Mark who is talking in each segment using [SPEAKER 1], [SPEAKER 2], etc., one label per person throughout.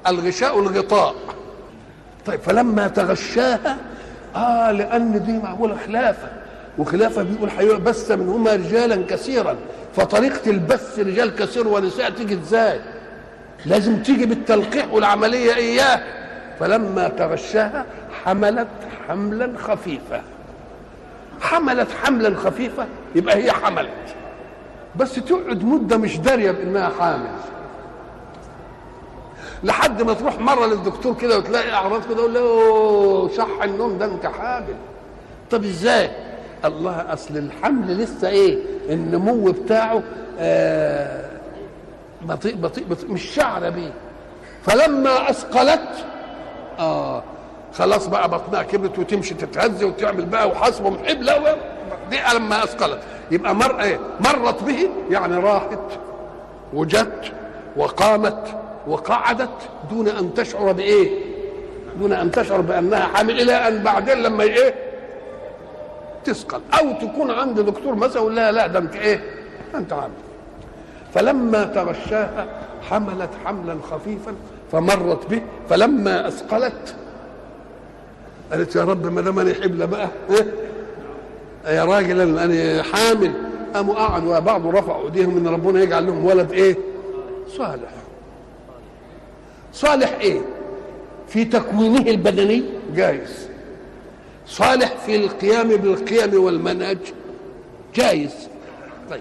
[SPEAKER 1] الغشاء الغطاء طيب فلما تغشاها اه لان دي معموله خلافه وخلافه بيقول بث منهما رجالا كثيرا فطريقه البث رجال كثير ونساء تيجي ازاي؟ لازم تيجي بالتلقيح والعمليه اياه فلما تغشاها حملت حملا خفيفا حملت حملا خفيفا يبقى هي حملت بس تقعد مده مش داريه بانها حامل لحد ما تروح مره للدكتور كده وتلاقي اعراض كده يقول له صح النوم ده انت حامل طب ازاي الله اصل الحمل لسه ايه النمو بتاعه آه بطيء بطيء بطيء مش شعره بيه فلما اثقلت اه خلاص بقى بطنها كبرت وتمشي تتهز وتعمل بقى وحسب محب لا دي لما اثقلت يبقى مر ايه مرت به يعني راحت وجت وقامت وقعدت دون ان تشعر بايه دون ان تشعر بانها حامل الى ان بعدين لما ايه تثقل او تكون عند دكتور مثلا يقول لها لا ده انت ايه انت عامل فلما تغشاها حملت حملا خفيفا فمرت به فلما اثقلت قالت يا رب ما دام انا حبلة بقى إيه؟ يا راجل انا حامل قاموا قعدوا بعض رفعوا ايديهم ان ربنا يجعل لهم ولد ايه صالح صالح ايه في تكوينه البدني جايز صالح في القيام بالقيم والمنهج جايز طيب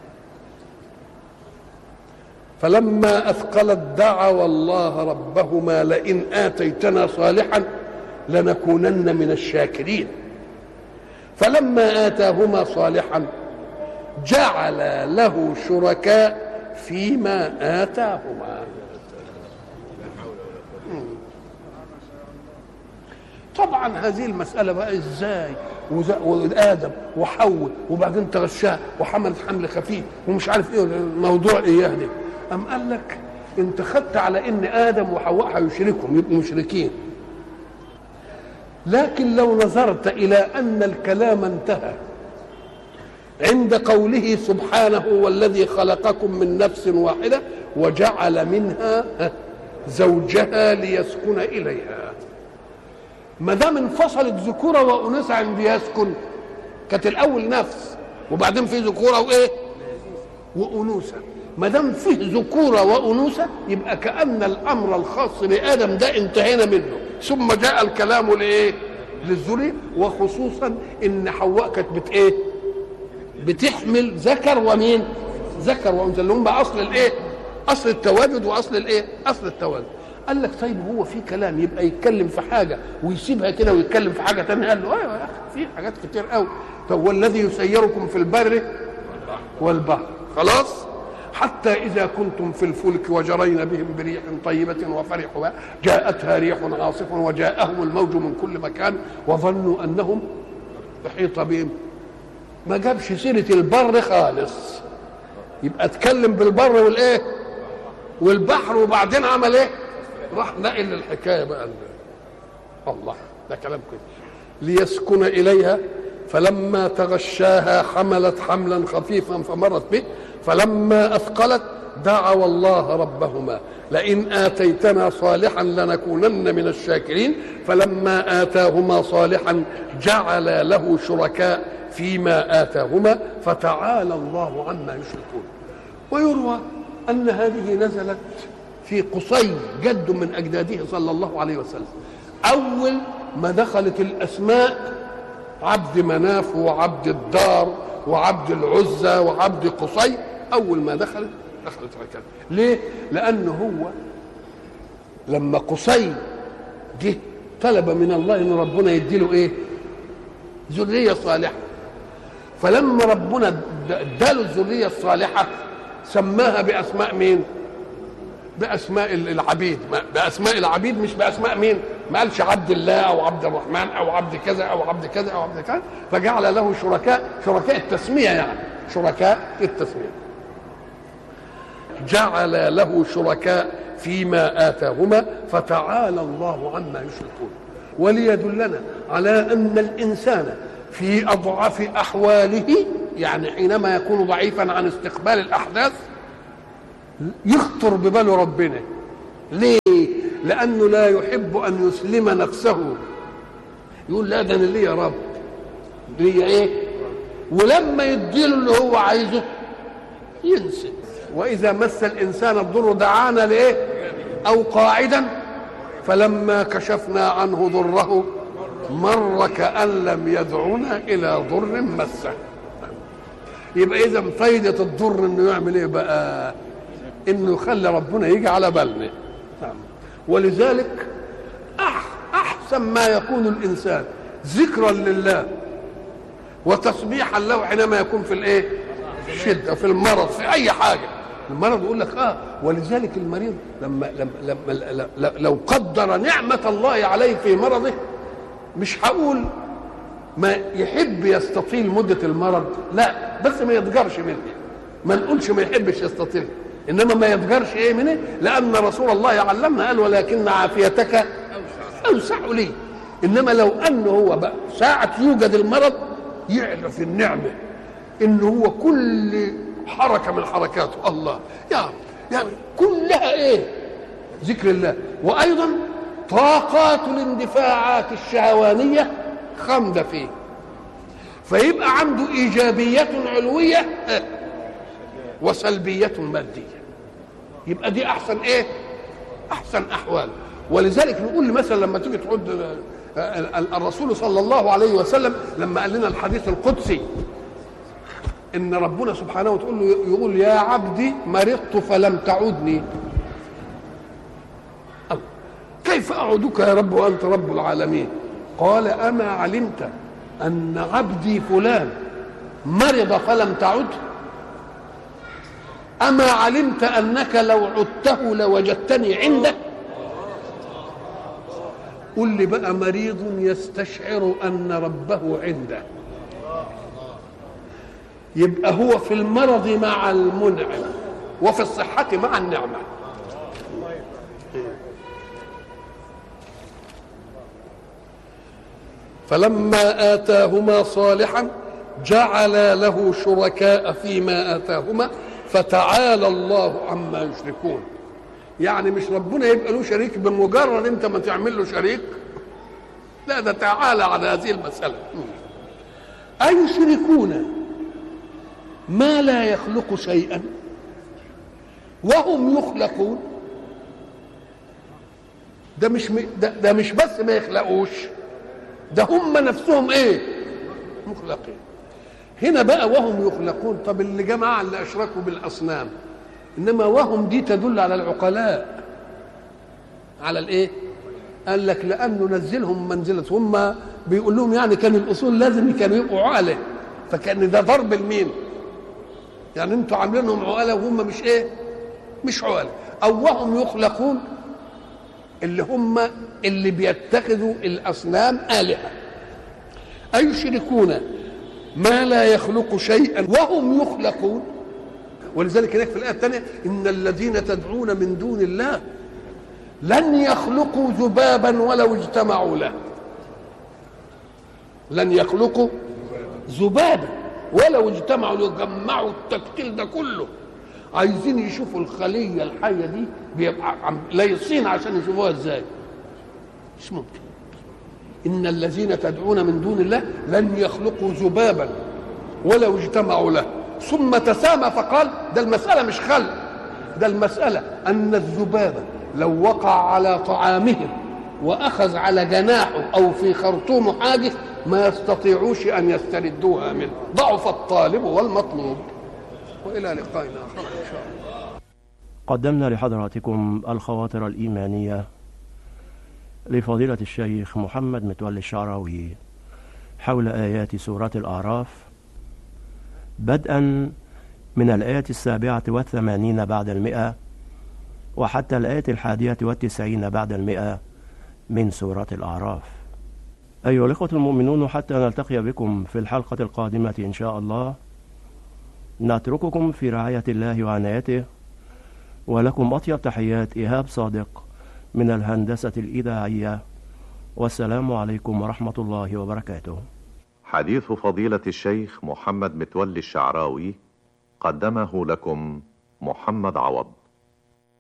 [SPEAKER 1] فلما اثقلت دعوا الله ربهما لئن اتيتنا صالحا لنكونن من الشاكرين فلما اتاهما صالحا جعل له شركاء فيما اتاهما طبعا هذه المسألة بقى ازاي وآدم وحواء وبعدين تغشاه وحملت حمل خفيف ومش عارف ايه الموضوع ايه ده أم قال لك انت خدت على ان آدم وحواء هيشركهم يبقوا مشركين لكن لو نظرت إلى أن الكلام انتهى عند قوله سبحانه والذي خلقكم من نفس واحدة وجعل منها زوجها ليسكن إليها ما دام انفصلت ذكوره وانوثه عند يسكن كانت الاول نفس وبعدين في ذكوره وايه وانوثه ما دام فيه ذكوره وانوثه يبقى كان الامر الخاص بادم ده انتهينا منه ثم جاء الكلام لايه للذريه وخصوصا ان حواء كانت بت ايه بتحمل ذكر ومين ذكر وانثى اللي هم اصل الايه اصل التواجد واصل الايه اصل التواجد قال لك طيب هو في كلام يبقى يتكلم في حاجه ويسيبها كده ويتكلم في حاجه ثانيه قال له ايوه يا اخي في حاجات كتير قوي طب والذي يسيركم في البر والبحر خلاص حتى إذا كنتم في الفلك وجرين بهم بريح طيبة وفرحوا جاءتها ريح عاصف وجاءهم الموج من كل مكان وظنوا أنهم أحيط بهم ما جابش سيرة البر خالص يبقى اتكلم بالبر والإيه والبحر وبعدين عمل إيه راح نقل للحكايه بقى الله ده كلام كده ليسكن اليها فلما تغشاها حملت حملا خفيفا فمرت به فلما اثقلت دعوا الله ربهما لئن اتيتنا صالحا لنكونن من الشاكرين فلما اتاهما صالحا جعل له شركاء فيما اتاهما فتعالى الله عما يشركون ويروى ان هذه نزلت في قصي جد من اجداده صلى الله عليه وسلم اول ما دخلت الاسماء عبد مناف وعبد الدار وعبد العزى وعبد قصي اول ما دخلت دخلت هكذا ليه لان هو لما قصي جه طلب من الله ان ربنا يديله ايه ذريه صالحه فلما ربنا اداله الذريه الصالحه سماها باسماء مين باسماء العبيد باسماء العبيد مش باسماء مين ما قالش عبد الله او عبد الرحمن او عبد كذا او عبد كذا او عبد كذا فجعل له شركاء شركاء التسميه يعني شركاء التسميه جعل له شركاء فيما اتاهما فتعالى الله عما يشركون وليدلنا على ان الانسان في اضعف احواله يعني حينما يكون ضعيفا عن استقبال الاحداث يخطر بباله ربنا ليه لانه لا يحب ان يسلم نفسه يقول لا ده انا ليا رب ليا ايه ولما يديله اللي هو عايزه ينسى واذا مس الانسان الضر دعانا لايه او قاعدا فلما كشفنا عنه ضره مر كأن لم يدعنا إلى ضر مسه يبقى إذا فايدة الضر إنه يعمل إيه بقى؟ إنه يخلي ربنا يجي على بالنا ولذلك أحسن ما يكون الإنسان ذكرا لله وتسبيحا له حينما يكون في الإيه؟ الشدة في المرض في أي حاجة المرض يقول لك اه ولذلك المريض لما لما, لما لو قدر نعمة الله عليه في مرضه مش هقول ما يحب يستطيل مدة المرض لا بس ما يضجرش منه ما نقولش ما يحبش يستطيل انما ما يضجرش ايه منه لان رسول الله علمنا قال ولكن عافيتك اوسع لي انما لو انه هو بقى ساعة يوجد المرض يعرف النعمة انه هو كل حركة من حركاته الله يعني يعني كلها ايه ذكر الله وايضا طاقات الاندفاعات الشهوانية خمدة فيه فيبقى عنده إيجابية علوية وسلبية مادية يبقى دي أحسن إيه؟ أحسن أحوال ولذلك نقول مثلا لما تيجي تعد الرسول صلى الله عليه وسلم لما قال لنا الحديث القدسي ان ربنا سبحانه وتعالى يقول يا عبدي مرضت فلم تعودني كيف أعودك يا رب وأنت رب العالمين قال أما علمت أن عبدي فلان مرض فلم تعد أما علمت أنك لو عدته لوجدتني عندك قل لي بقى مريض يستشعر أن ربه عنده يبقى هو في المرض مع المنعم وفي الصحة مع النعمة فلما آتاهما صالحا جعل له شركاء فيما آتاهما فتعالى الله عما يشركون يعني مش ربنا يبقى له شريك بمجرد انت ما تعمل له شريك لا ده تعالى على هذه المسألة أيشركون ما لا يخلق شيئا وهم يخلقون ده مش ده, ده مش بس ما يخلقوش ده هم نفسهم ايه مخلقين هنا بقى وهم يخلقون طب اللي جماعة اللي أشركوا بالأصنام إنما وهم دي تدل على العقلاء على الإيه؟ قال لك لأنه نزلهم منزلة هم بيقول لهم يعني كان الأصول لازم كانوا يبقوا عقلة فكان ده ضرب المين يعني انتوا عاملينهم عقلة وهم مش إيه؟ مش عقلة أو وهم يخلقون اللي هم اللي بيتخذوا الاصنام الهه ايشركون ما لا يخلق شيئا وهم يخلقون ولذلك هناك في الايه الثانيه ان الذين تدعون من دون الله لن يخلقوا ذبابا ولو اجتمعوا له لن يخلقوا ذبابا ولو اجتمعوا يجمعوا التكتيل ده كله عايزين يشوفوا الخليه الحيه دي بيبقى لايصين عشان يشوفوها ازاي مش ممكن ان الذين تدعون من دون الله لن يخلقوا ذبابا ولو اجتمعوا له ثم تسامى فقال ده المساله مش خلق ده المساله ان الذباب لو وقع على طعامهم واخذ على جناحه او في خرطوم حادث ما يستطيعوش ان يستردوها منه ضعف الطالب والمطلوب والى لقاء اخر ان شاء الله
[SPEAKER 2] قدمنا لحضراتكم الخواطر الايمانيه لفضيله الشيخ محمد متولي الشعراوي حول ايات سوره الاعراف بدءا من الآية السابعة والثمانين بعد المئة وحتى الآية الحادية والتسعين بعد المئة من سورة الأعراف أيها الإخوة المؤمنون حتى نلتقي بكم في الحلقة القادمة إن شاء الله نترككم في رعاية الله وعنايته ولكم أطيب تحيات إيهاب صادق من الهندسة الإذاعية والسلام عليكم ورحمة الله وبركاته
[SPEAKER 3] حديث فضيلة الشيخ محمد متولي الشعراوي قدمه لكم محمد عوض